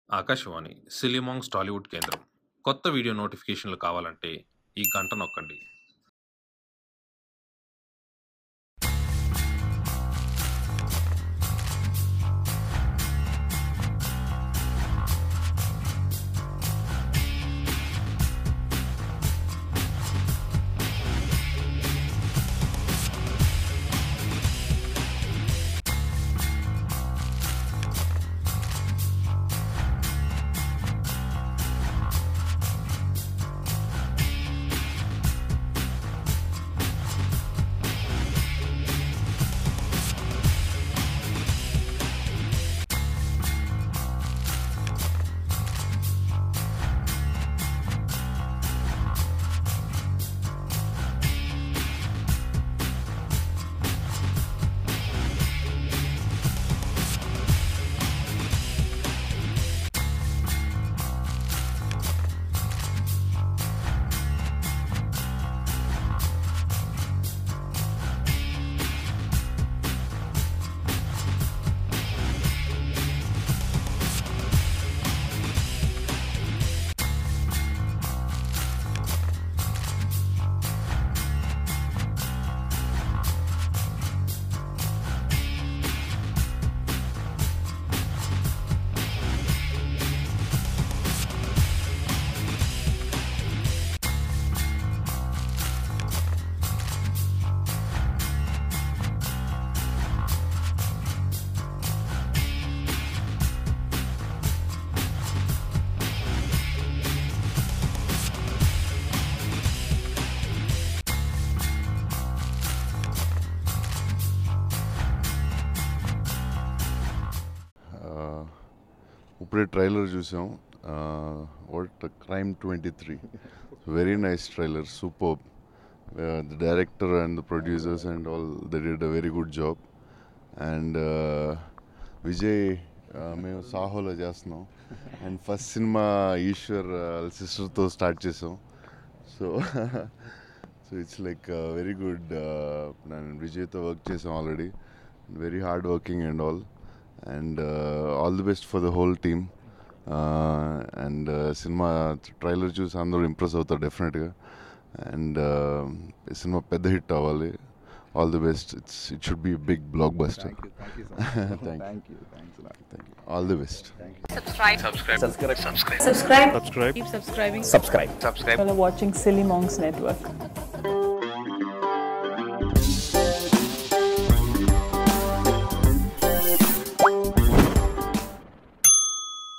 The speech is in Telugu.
ఆకాశవాణి సిలిమాంగ్స్ టాలీవుడ్ కేంద్రం కొత్త వీడియో నోటిఫికేషన్లు కావాలంటే ఈ గంట నొక్కండి ఇప్పుడే ట్రైలర్ చూసాం what crime twenty three very nice trailer super the director and the producers and all the did a very good job and Vijay uh, మేము సాహోలో చేస్తున్నాం అండ్ ఫస్ట్ సినిమా ఈశ్వర్ సిస్టర్తో స్టార్ట్ చేసాం so so it's like very good నేను విజయ్తో వర్క్ చేసాం already very hard working and all and all the best for the whole team and cinema trailer చూసి అందరూ ఇంప్రెస్ అవుతారు డెఫినెట్గా అండ్ సినిమా పెద్ద హిట్ అవ్వాలి all the best it's it should be big blockbuster Thank you. Thank you so much. Thank you. Thank you. Thanks a lot. Thank you all the best subscribe subscribe subscribe subscribe keep subscribing subscribe While watching Silly Monks Network.